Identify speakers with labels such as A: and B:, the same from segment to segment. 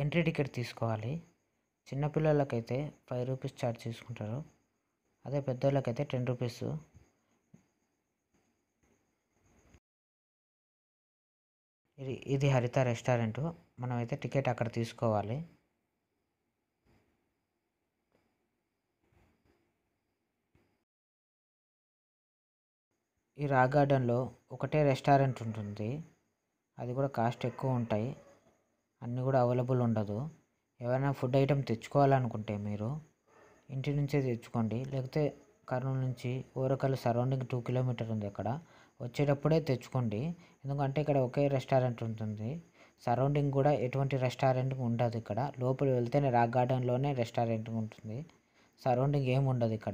A: entry ticket తీసుకోవాలి చిన్నపిల్లలకైతే five rupees charge తీసుకుంటారు అదే పెద్దోళ్ళకైతే టెన్ రూపీస్ ఇది ఇది హరిత రెస్టారెంట్ మనమైతే టికెట్ అక్కడ తీసుకోవాలి ఈ రాక్ గార్డెన్లో ఒకటే రెస్టారెంట్ ఉంటుంది అది కూడా కాస్ట్ ఎక్కువ ఉంటాయి అన్నీ కూడా అవైలబుల్ ఉండదు ఏమైనా ఫుడ్ ఐటెం తెచ్చుకోవాలనుకుంటే మీరు ఇంటి నుంచే తెచ్చుకోండి లేకపోతే కర్నూలు నుంచి ఓరకల్ సరౌండింగ్ టూ కిలోమీటర్ ఉంది అక్కడ వచ్చేటప్పుడే తెచ్చుకోండి ఎందుకంటే ఇక్కడ ఒకే రెస్టారెంట్ ఉంటుంది సరౌండింగ్ కూడా ఎటువంటి రెస్టారెంట్ ఉండదు ఇక్కడ లోపల వెళ్తేనే రాక్ గార్డెన్లోనే రెస్టారెంట్ ఉంటుంది సరౌండింగ్ ఏమి ఉండదు ఇక్కడ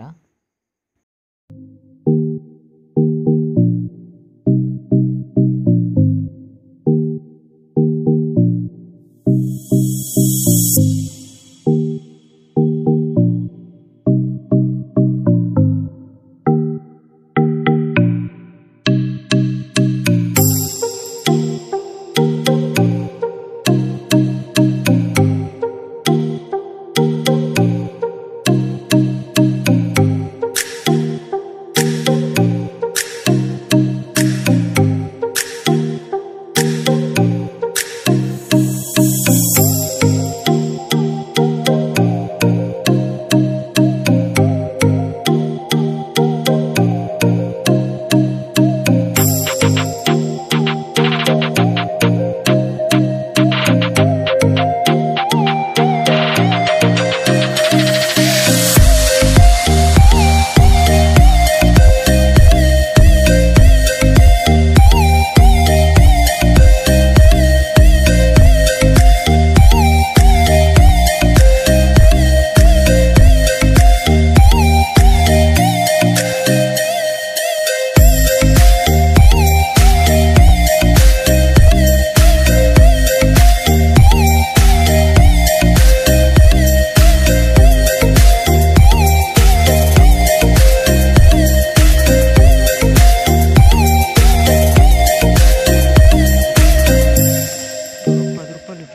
A: పది రూపాయలు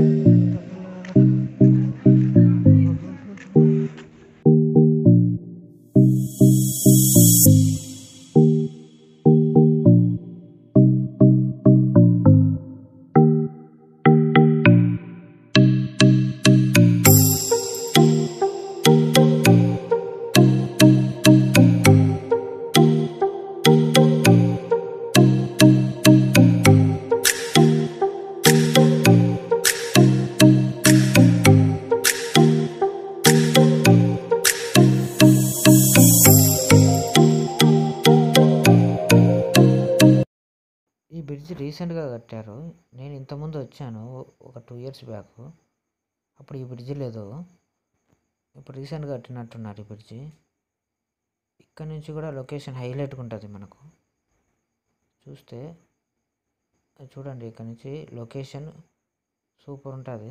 A: ఈ బ్రిడ్జ్ రీసెంట్గా కట్టారు నేను ఇంతకుముందు వచ్చాను ఒక టూ ఇయర్స్ బ్యాక్ అప్పుడు ఈ బ్రిడ్జ్ లేదు ఇప్పుడు రీసెంట్గా కట్టినట్టున్నారు ఈ బ్రిడ్జి ఇక్కడ నుంచి కూడా లొకేషన్ హైలైట్గా ఉంటుంది మనకు చూస్తే అది చూడండి ఇక్కడ నుంచి లొకేషన్ సూపర్ ఉంటుంది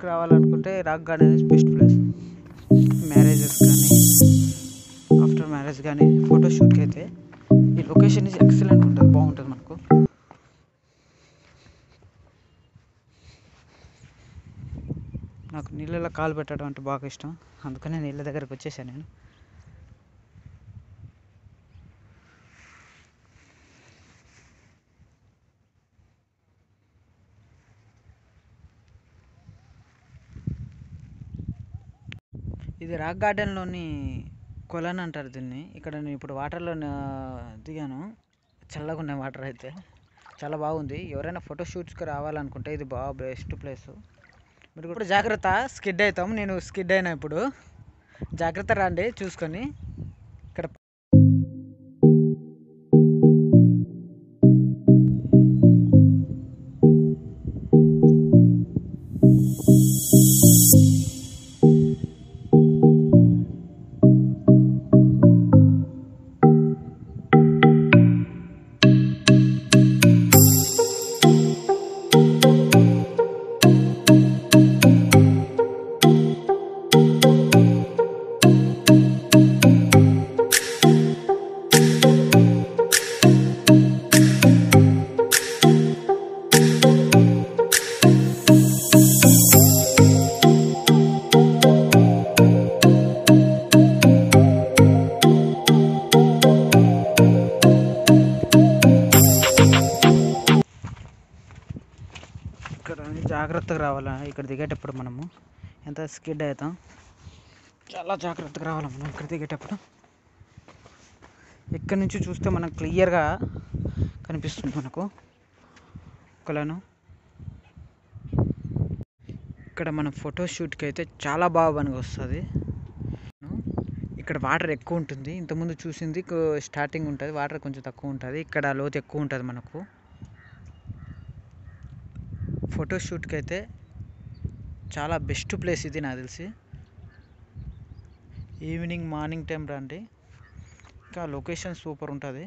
B: షూట్స్కి రావాలనుకుంటే rock garden is best place marriages కానీ ఆఫ్టర్ మ్యారేజ్ కానీ ఫోటో షూట్కి అయితే ఈ లొకేషన్ ఇస్ ఎక్సలెంట్ ఉంటుంది బాగుంటుంది మనకు నాకు నీళ్ళలో కాలు పెట్టడం అంటే బాగా ఇష్టం అందుకనే నీళ్ళ దగ్గరకు వచ్చేసాను నేను ఇది రాక్ గార్డెన్లోని కొలన్ అంటారు దీన్ని ఇక్కడ నేను ఇప్పుడు వాటర్లో దిగాను చల్లగా ఉన్నాయి వాటర్ అయితే చాలా బాగుంది ఎవరైనా ఫోటో షూట్స్కి రావాలనుకుంటే ఇది బాగా బెస్ట్ ప్లేస్ మీరు ఇప్పుడు జాగ్రత్త స్కిడ్ అవుతాం నేను స్కిడ్ అయినా ఇప్పుడు జాగ్రత్త రండి చూసుకొని ఇక్కడ ఇక్కడ జాగ్రత్తగా రావాలా ఇక్కడ దిగేటప్పుడు మనము ఎంత స్కిడ్ అవుతాం చాలా జాగ్రత్తగా రావాలి మనం ఇక్కడ దిగేటప్పుడు ఇక్కడ నుంచి చూస్తే మనకు క్లియర్గా కనిపిస్తుంది మనకు కొలను ఇక్కడ మన ఫోటో షూట్కి అయితే చాలా బాగా పనికి వస్తుంది ఇక్కడ వాటర్ ఎక్కువ ఉంటుంది ఇంతకుముందు చూసింది కొ- స్టార్టింగ్ ఉంటుంది వాటర్ కొంచెం తక్కువ ఉంటుంది ఇక్కడ లోతు ఎక్కువ ఉంటుంది మనకు ఫోటో షూట్కి అయితే చాలా బెస్ట్ ప్లేస్ ఇది నాకు తెలిసి ఈవినింగ్ మార్నింగ్ టైం రండి ఇంకా లొకేషన్ సూపర్ ఉంటుంది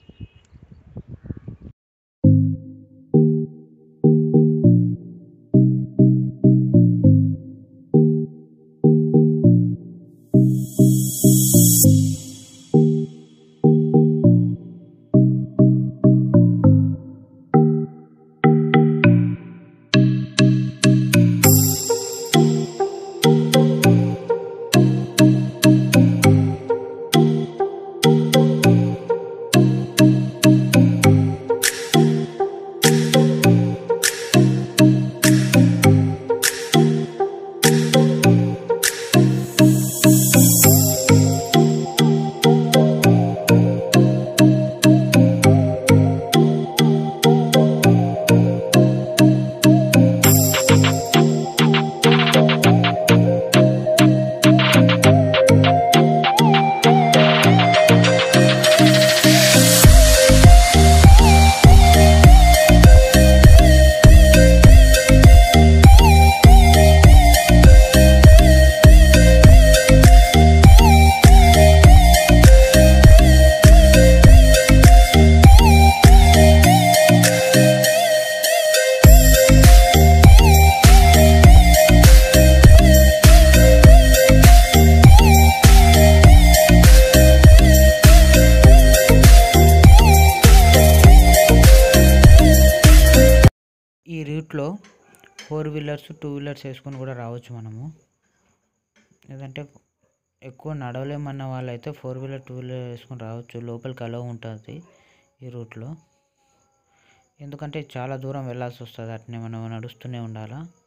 A: ఈ రూట్లో ఫోర్ వీలర్స్ టూ వీలర్స్ వేసుకొని కూడా రావచ్చు మనము లేదంటే ఎక్కువ నడవలేమన్న వాళ్ళైతే ఫోర్ వీలర్ టూ వీలర్ వేసుకొని రావచ్చు లోపలికి అలో ఉంటుంది ఈ రూట్లో ఎందుకంటే చాలా దూరం వెళ్ళాల్సి వస్తుంది అట్నే మనం నడుస్తూనే ఉండాలా